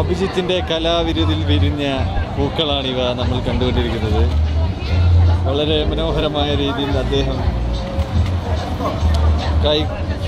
അഭിജിത്തിന്റെ കലാവിരുതിൽ വിരിഞ്ഞ പൂക്കളാണിവ നമ്മൾ കണ്ടുകൊണ്ടിരിക്കുന്നത് വളരെ മനോഹരമായ രീതിയിൽ അദ്ദേഹം കൈ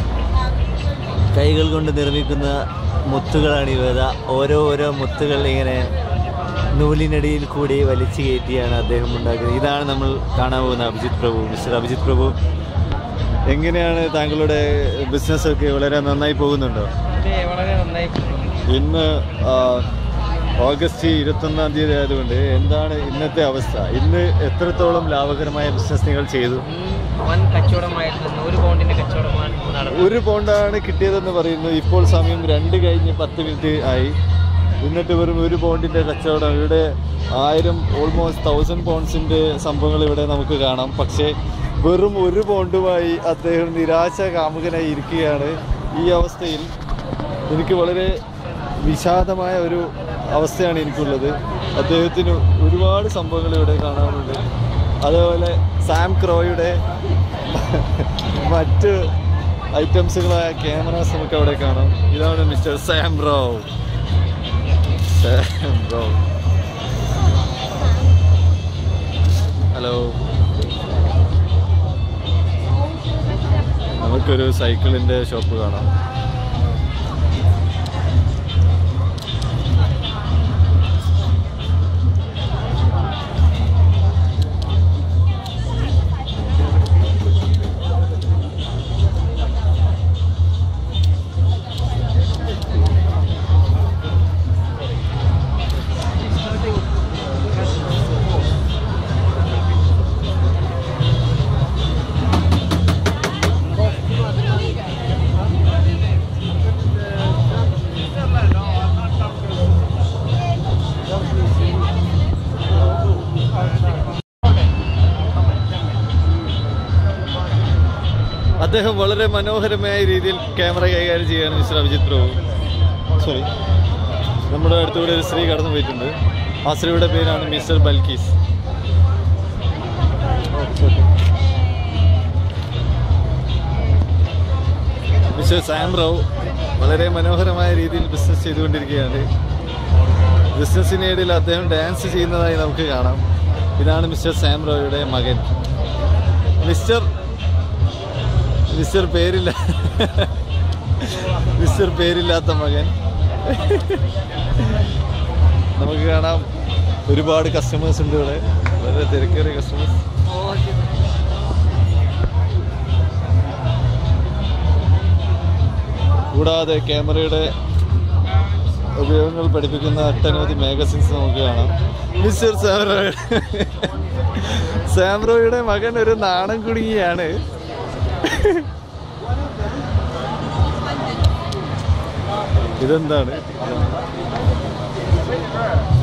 കൈകൾ കൊണ്ട് നിർമ്മിക്കുന്ന മുത്തുകളാണ് ഇവ ദാ ഓരോ ഓരോ മുത്തുകൾ ഇങ്ങനെ നൂലിനടിയിൽ കൂടി വലിച്ചു കയറ്റിയാണ് അദ്ദേഹം ഉണ്ടാക്കുന്നത് ഇതാണ് നമ്മൾ കാണാൻ പോകുന്ന അഭിജിത് പ്രഭു മിസ്റ്റർ അഭിജിത് പ്രഭു എങ്ങനെയാണ് താങ്കളുടെ ബിസിനസ് ഒക്കെ വളരെ നന്നായി പോകുന്നുണ്ടോ അതെ വളരെ നന്നായി ഇന്ന് ആ, ഓഗസ്റ്റ് ഇരുപത്തൊന്നാം തീയതി ആയതുകൊണ്ട് എന്താണ് ഇന്നത്തെ അവസ്ഥ ഇന്ന് എത്രത്തോളം ലാഭകരമായ ബിസിനസ് നിങ്ങൾ ചെയ്തു വൻ കച്ചവടമായിരുന്നു നൂറ് പൗണ്ടിന്റെ കച്ചവടമാണ് നടന്നത് ഒരു പൗണ്ടാണ് കിട്ടിയതെന്ന് പറയുന്നു ഇപ്പോൾ സമയം രണ്ട് കഴിഞ്ഞ് പത്ത് മിനിറ്റ് ആയി എന്നിട്ട് വെറും ഒരു പൗണ്ടിൻ്റെ കച്ചവടം ഇവിടെ ആയിരം ഓൾമോസ്റ്റ് തൗസൻഡ് പൗണ്ട്സിൻ്റെ സംഭവങ്ങൾ ഇവിടെ നമുക്ക് കാണാം പക്ഷേ വെറും ഒരു പൗണ്ടുമായി അദ്ദേഹം നിരാശ കാമുകനായി ഇരിക്കുകയാണ് ഈ അവസ്ഥയിൽ എനിക്ക് വളരെ വിഷാദമായ ഒരു അവസ്ഥയാണ് എനിക്കുള്ളത് അദ്ദേഹത്തിന് ഒരുപാട് സംഭവങ്ങൾ ഇവിടെ കാണാനുണ്ട് അതേപോലെ സാം ക്രോയുടെ മറ്റ് ഐറ്റംസുകളായ ക്യാമറാസ് നമുക്ക് അവിടെ കാണാം ഇതാണ് mister Sam Rowe Sam Rowe hello നമുക്കൊരു സൈക്കിളിൻ്റെ ഷോപ്പ് കാണാം അദ്ദേഹം വളരെ മനോഹരമായ രീതിയിൽ ക്യാമറ കൈകാര്യം ചെയ്യുകയാണ് മിസ്റ്റർ അഭിജിത് പ്രഭു സോറി നമ്മുടെ അടുത്തുകൂടെ ഒരു സ്ത്രീ കടന്നു പോയിട്ടുണ്ട് ആ സ്ത്രീയുടെ പേരാണ് mister Balkees mister Sam Rao വളരെ മനോഹരമായ രീതിയിൽ ബിസിനസ് ചെയ്തുകൊണ്ടിരിക്കുകയാണ് ബിസിനസ്സിനിടയിൽ അദ്ദേഹം ഡാൻസ് ചെയ്യുന്നതായി നമുക്ക് കാണാം ഇതാണ് മിസ്റ്റർ സാം റാവുയുടെ മകൻ മിസ്റ്റർ മിസ്റ്റർ പേരില്ല മിസ്റ്റർ പേരില്ലാത്ത മകൻ നമുക്ക് കാണാം ഒരുപാട് കസ്റ്റമേഴ്സ് ഉണ്ട് ഇവിടെ വളരെ തിരക്കേറിയ കസ്റ്റമേഴ്സ് കൂടാതെ ക്യാമറയുടെ ഉപയോഗങ്ങൾ പഠിപ്പിക്കുന്ന ഒട്ടനവധി മാഗസിൻസ് നമുക്ക് കാണാം മിസ്റ്റർ സാംറോയുടെ സാംറോയുടെ മകൻ ഒരു നാണം കുടുങ്ങിയാണ് ഇതെന്താണ്